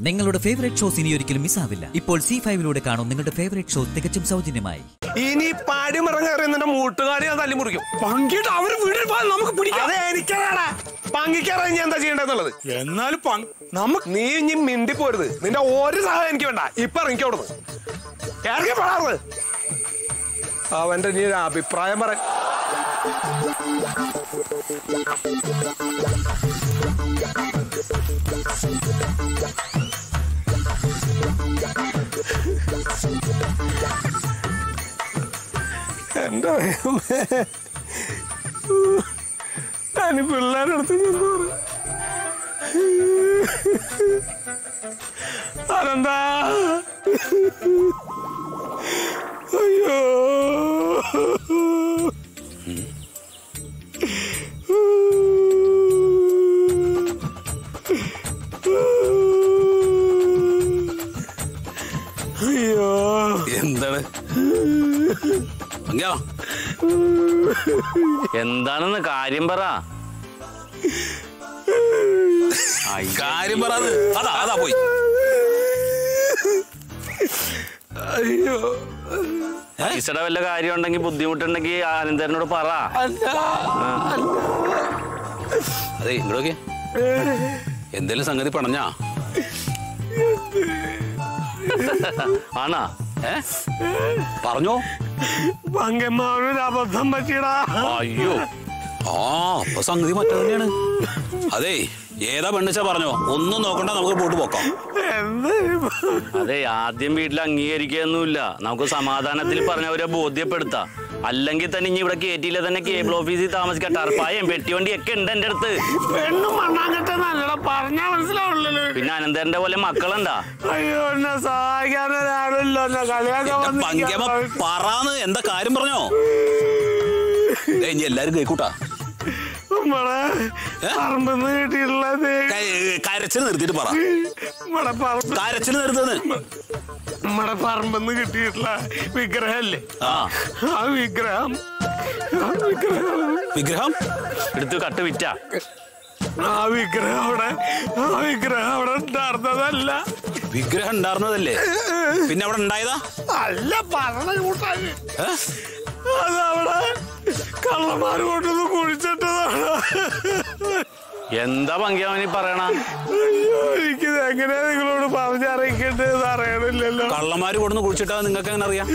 നിങ്ങളുടെ favourite shows ഇനി ഒരിക്കലും മിസ്സാവില്ല ഇപ്പോൾ സി ഫൈവിലൂടെ കാണും നിങ്ങളുടെ ഫേവറേറ്റ് ഷോ തികച്ചും സൗജന്യമായി ഇനി പാടിമറങ്ങേറി നിന്റെ മൂട്ടുകാരി ഞാൻ തല്ലി മുറിക്കും പങ്കിട്ട് അവര് വീട്ടിൽ പോയാൽ നമുക്ക് പിടിക്കാം അതെ എനിക്കറിയാടാ പങ്കിക്കറിയാൻ ഞാൻ എന്താ ചെയ്യേണ്ടതെന്നുള്ളത് എന്നാലും പങ്ക് നമുക്ക് നീ ഇനി മിണ്ടി പോരുത് നിന്റെ ഒരു സഹായം എനിക്ക് വേണ്ട ഇപ്പൊ ഇറങ്ങിക്കോ അവിടുന്ന് ഇറങ്ങി പോടാറ് അവന്റെ നീ ഒരു അഭിപ്രായം പറ എന്റെ ദൈവമേ. ഞാൻ പിള്ളേരുടെ അടുത്ത് ചെന്ന് പറ അനന്താ അയ്യോ അയ്യോ എന്താണ് അങ്കാ എന്താണെന്ന് കാര്യം പറ കാര്യം പറയാത് അതാ അതാ പോയി അയ്യോ ഈസയുടെ വല്ല കാര്യം ഉണ്ടെങ്കിൽ ബുദ്ധിമുട്ടുണ്ടെങ്കിൽ ആനന്ദനോട് പറ അതെ ഇങ്ങോട്ടൊക്കെ എന്തേലും സംഗതി പണഞ്ഞാ ആണാ ഏ പറഞ്ഞോ പങ്കന്മാരൊരു അബദ്ധം പറ്റിയടാ അയ്യോ ആ അപ്പൊ സംഗതി മറ്റേ തന്നെയാണ് അതെ ഏതാ പെണ്ണിച്ച പറഞ്ഞോ ഒന്നും നോക്കണ്ട നമുക്ക് പോട്ട് പോക്കാം എന്ത് അതെ ആദ്യം വീട്ടിൽ അംഗീകരിക്കുകയൊന്നുമില്ല നമുക്ക് സമാധാനത്തിൽ പറഞ്ഞവരെ ബോധ്യപ്പെടുത്താം അല്ലെങ്കിൽ തന്നെ ഇനി ഇവിടെ കയറ്റിയില്ല തന്നെ കേബിൾ ഓഫീസിൽ താമസിക്കാൻ ടർപ്പായും പെട്ടിവണ്ടിയൊക്കെ ഉണ്ട് എന്റെ അടുത്ത് പെണ്ണും മണ്ണാങ്കട്ടെ നല്ലടാ പറഞ്ഞാ മനസ്സിലാവുള്ളല്ലോ പിന്നെ അനന്തരന്റെ പോലെ മക്കളുണ്ടാ അയ്യോ എന്നെ സഹായിക്കാൻ ഒരാളില്ല എന്നെ കളിയാക്കാൻ പങ്കമ വന്നിരിക്കുകയാണ്. പറയാന്ന് എന്താ കാര്യം പറഞ്ഞോ ഏ ഇനി എല്ലാരും കേക്കൂട്ടാ നമ്മടെ ഏ? പറമ്പെന്ന് കിട്ടിയിട്ടുള്ളത് കരച്ചിൽ നിർത്തിയിട്ട് പറ നമ്മടെ പറമ്പ് കരച്ചിൽ നിർത്തുന്നത് നമ്മടെ പറമ്പെന്ന് കിട്ടിയിട്ടുള്ള വിഗ്രഹല്ലേ ആ ആ വിഗ്രഹം ആ വിഗ്രഹം വിഗ്രഹം എടുത്ത് കട്ട് വിറ്റ ആ വിഗ്രഹം അവിടെ ആ വിഗ്രഹം അവിടെ ഉണ്ടായിരുന്നതല്ല വിഗ്രഹം ഉണ്ടായിരുന്നതല്ലേ പിന്നെ അവിടെ ഉണ്ടായതാ അല്ല പറഞ്ഞ കൂട്ടാന് ഏ? അതവിടെ കള്ളന്മാർ കൊണ്ടൊന്ന് കുഴിച്ചിട്ടതാണ് എന്താ പങ്കിയാവനി പറയണ അയ്യോ എനിക്കിത് എങ്ങനെയാ നിങ്ങളോട് പറഞ്ഞറിയിക്കേണ്ടത് അറിയണില്ലല്ലോ കള്ളന്മാര് കൊടുന്ന് കുഴിച്ചിട്ടാ നിങ്ങൾക്ക് എങ്ങനെ അറിയാം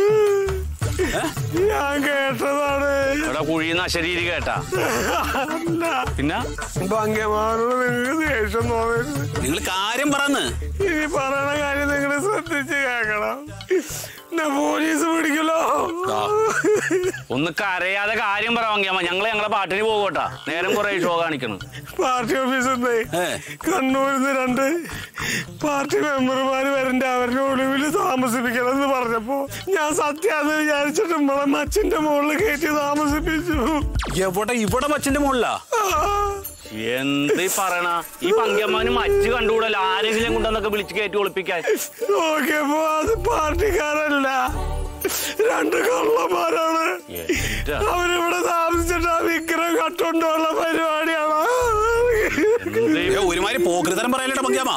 ഞാൻ കേട്ടതാണ് ഇവിടെ കുഴിയുന്ന അശരീരി കേട്ടാ അല്ല പിന്നെ ഭംഗ്യമാരോട് നിങ്ങൾക്ക് ദേഷ്യം തോന്നരുത് നിങ്ങൾ കാര്യം പറന്ന് ഇനി പറയണ കാര്യം നിങ്ങൾ ശ്രദ്ധിച്ച് കേൾക്കണം എന്നെ പോലീസ് പിടിക്കലോ ആ. ഒന്ന് കരയാതെ കാര്യം പറ പങ്കിയാമ്മ ഞങ്ങള് ഞങ്ങളെ പാട്ടിന് പോകട്ടാ നേരം കുറെ ഷോ കാണിക്കണം പാർട്ടി ഓഫീസിൽ നിന്ന് ഏ. കണ്ണൂരിൽ നിന്ന് രണ്ട് പാർട്ടി മെമ്പർമാര് വരണ്ട അവരുടെ ഒളിവിൽ താമസിപ്പിക്കണം എന്ന് പറഞ്ഞപ്പോ ഞാൻ സത്യാന്ന് വിചാരിച്ചിട്ട് നമ്മളെ മച്ചിന്റെ മുകളിൽ കയറ്റി താമസിപ്പിച്ചു എവിടെ ഇവിടെ മച്ചിന്റെ മുകളിലാ ആ. എന്ത് ഈ പറയണ ഈ പങ്കിയമ്മന് മറ്റ് കണ്ടുകൂടല്ലോ ആരെങ്കിലും കൊണ്ടെന്നൊക്കെ വിളിച്ച് കയറ്റി ഒളിപ്പിക്കാൻ നോക്കിയപ്പോ അത് പാർട്ടിക്കാരല്ല രണ്ട് കള്ളന്മാരാണ് എന്താ? അവരിവിടെ താമസിച്ചിട്ട് ആ വിഗ്രഹം കട്ടുകൊണ്ടുള്ള പരിപാടിയാണ് എന്ത് ഈ ഏ, ഒരുമാതിരി പോകൃതരം പറയലട്ടോ പങ്കിയാമ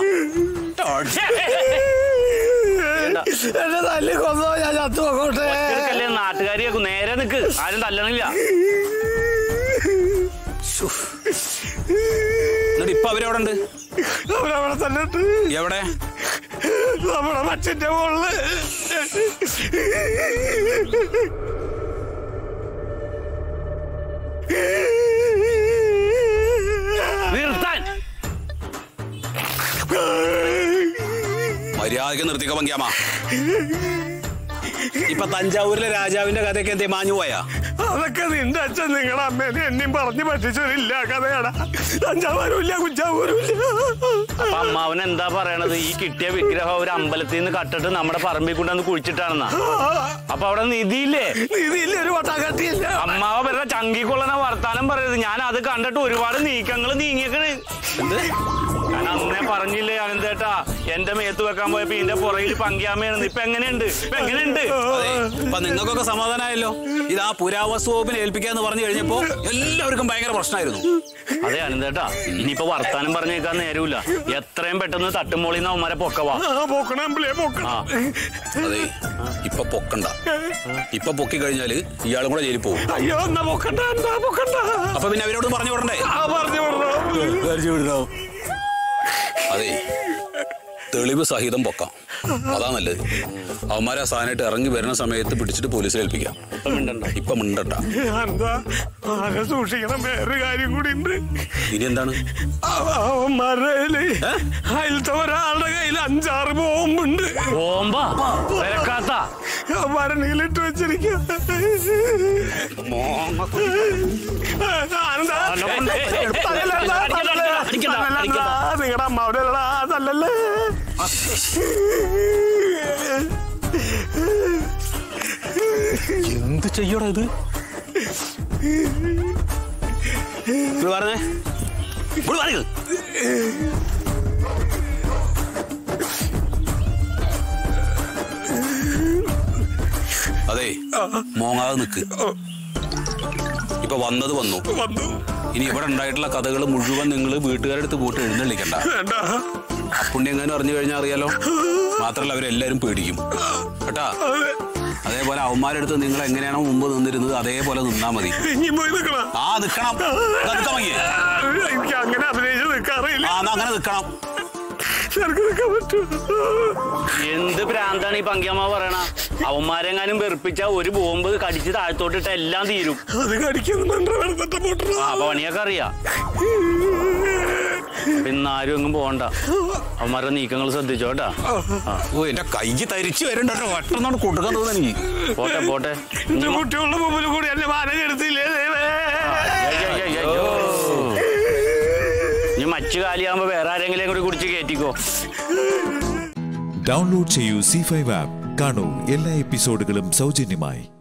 എന്നെ തല്ലി കൊന്നോ ഞാൻ ചത്തു നോക്കട്ടെ ഒറ്റയ്ക്കല്ലേ നാട്ടുകാരിയൊക്കെ നേരെ നിക്ക് ആരും തല്ലണില്ല എന്നിട്ട് ഇപ്പൊ അവരെവിടെ ഉണ്ട് അവരവിടെ തന്നെ ഉണ്ട്. എവിടെ നമ്മുടെ മച്ചിന്റെ മുകളില് നിർത്താൻ മര്യാദക്ക് നിർത്തിക്കോ പങ്കിയാമ ഇപ്പൊ തഞ്ചാവൂരിലെ രാജാവിന്റെ കഥയൊക്കെ എന്തേ മാഞ്ഞു പോയാ അതൊക്കെ നിന്റെ അച്ഛൻ നിങ്ങളുടെ അമ്മേനെ എന്നെയും പറഞ്ഞു പറ്റിച്ചതില്ല കഥയാടാ തഞ്ചാവൂരും ഇല്ല കുഞ്ചാവൂരും ഇല്ല അപ്പൊ അമ്മാവൻ എന്താ പറയണത് ഈ കിട്ടിയ വിഗ്രഹം ഒരു അമ്പലത്തിൽ നിന്ന് കട്ടിട്ട് നമ്മുടെ പറമ്പിൽ കൊണ്ടുവന്ന് കുഴിച്ചിട്ടാണെന്നാ അപ്പൊ അവിടെ നിധിയില്ലേ ഇതില്ല ഒരു വട്ടാകട്ടിയില്ല അമ്മാവ വരുന്ന ചങ്കിക്കൊള്ളന വർത്താനം പറയരുത് ഞാൻ അത് കണ്ടിട്ട് ഒരുപാട് നീക്കങ്ങൾ നീങ്ങിയേക്കണ് ഞാൻ അന്നേ പറഞ്ഞില്ലേ അനന്തേട്ടാ എന്റെ മേത്ത് വെക്കാൻ പോയപ്പോ ഇതിന്റെ പുറകിൽ പങ്കിയാമയാണ് ഇപ്പൊ എങ്ങനെയുണ്ട് ഇപ്പൊ എങ്ങനെയുണ്ട് അതെ ഇപ്പൊ നിങ്ങൾക്കൊക്കെ സമാധാനമായല്ലോ ഇത് ആ പുരാവസ്തു വകുപ്പിനെ ഏൽപ്പിക്കാന്ന് പറഞ്ഞു കഴിഞ്ഞപ്പോ എല്ലാവർക്കും ഭയങ്കര പ്രശ്നമായിരുന്നു അതെ അനന്തേട്ടാ ഇനിയിപ്പോ വർത്താനം പറഞ്ഞേക്കാൻ നേരമില്ല എത്രയും പെട്ടെന്ന് തട്ടുമോളിന്ന് അവന്മാരെ പൊക്കവാ ആ പോക്കണം അമ്പിളിയെ പോക്കണം ആ അതെ ഇപ്പൊ പൊക്കണ്ട ഇപ്പൊ പൊക്കി കഴിഞ്ഞാല് ഇയാളും കൂടെ ജയിലിൽ പോകും അയ്യോ എന്നാ പൊക്കണ്ട എന്താ പൊക്കണ്ട അപ്പൊ പിന്നെ അവരോട് പറഞ്ഞു വിടണ്ടേ ആ പറഞ്ഞു പറഞ്ഞു അതെ തെളിവ് സഹിതം പൊക്കാം അതാ നല്ലത് അവന്മാരെ ആ സാധനമായിട്ട് ഇറങ്ങി വരുന്ന സമയത്ത് പിടിച്ചിട്ട് പോലീസിൽ ഏൽപ്പിക്കാം ഇപ്പൊ മിണ്ടണ്ട ഇപ്പൊ മിണ്ടണ്ട എന്താ ആകെ സൂക്ഷിക്കണം വേറൊരു കാര്യം കൂടി ഉണ്ട് ഇനി എന്താണ് അവന്മാരുടെ കയ്യില് അതിലത്തെ ഒരാളുടെ കയ്യിൽ അഞ്ചാറ് ബോംബുണ്ട് ഓമ്പാ വരക്കാത്ത മരണിയിലിട്ട് വെച്ചിരിക്കുക നിങ്ങളുടെ അമ്മാവിടെ അതല്ലല്ലേ എന്ത് ചെയ്യടാ ഇത് ഇവിടെ പറഞ്ഞേ ഇവിടെ പറഞ്ഞത് അതെ മോങ്ങാതെ നിക്ക് ഇപ്പൊ വന്നത് വന്നു വന്നു ഇനി ഇവിടെ ഉണ്ടായിട്ടുള്ള കഥകൾ മുഴുവൻ നിങ്ങൾ വീട്ടുകാരുടെ അടുത്ത് പോയിട്ട് എഴുന്നള്ളിക്കണ്ട വേണ്ട അപ്പുണ്യ എങ്ങനെ അറിഞ്ഞു കഴിഞ്ഞാൽ അറിയാലോ മാത്രല്ല അവരെല്ലാരും പേടിക്കും കേട്ടാ അതേപോലെ അവന്മാരെടുത്ത് നിങ്ങൾ എങ്ങനെയാണോ മുമ്പ് നിന്നിരുന്നത് അതേപോലെ നിന്നാ മതി ഇനി പോയി നിക്കണം ആ നിക്കണം ദാ നിക്കാൻ വയ്യേ? എനിക്ക് അങ്ങനെ അഭിനയിച്ച് നിൽക്കാറിയില്ല ആ എന്നാ അങ്ങനെ നിക്കണം നിനക്ക് നിൽക്കാൻ പറ്റുമോ എന്ത് ഭ്രാന്താണ് ഈ പങ്കിയമ്മ പറയണ അവന്മാരെങ്ങാനും വെറുപ്പിച്ച ഒരു ബോംബ് കടിച്ച് താഴത്തോട്ടിട്ട് എല്ലാം തീരും അത് കടിക്കുന്നു മണ്ട വെളുത്തിട്ട പൊട്ടണ ആ അപ്പൊ പണിയൊക്കെ അറിയാം പിന്നെ ആരും എങ്ങും പോകണ്ട അവന്മാരുടെ നീക്കങ്ങൾ ശ്രദ്ധിച്ചോ കേട്ടാ ആ, ഓ എന്റെ കൈ തരിച്ചു വരണ്ടോ ഒറ്റന്നാണ് കൊടുക്കാൻ തോന്നുന്നു എനിക്ക് പോട്ടെ പോട്ടെ എന്റെ കുട്ടികളുടെ മുമ്പിൽ കൂടി എന്നെ മാനം കെടുത്തില്ലേ ദൈവേ? അയ്യോ, അയ്യോ, അയ്യോ. ഇനി മച്ചു കാലിയാകുമ്പോ വേറെ ആരെങ്കിലും കൂടി കുടിച്ച് കയറ്റിക്കോ ഡൗൺലോഡ് ചെയ്യൂ സി ഫൈവ് ആപ്പ് കാണൂ എല്ലാ എപ്പിസോഡുകളും സൗജന്യമായി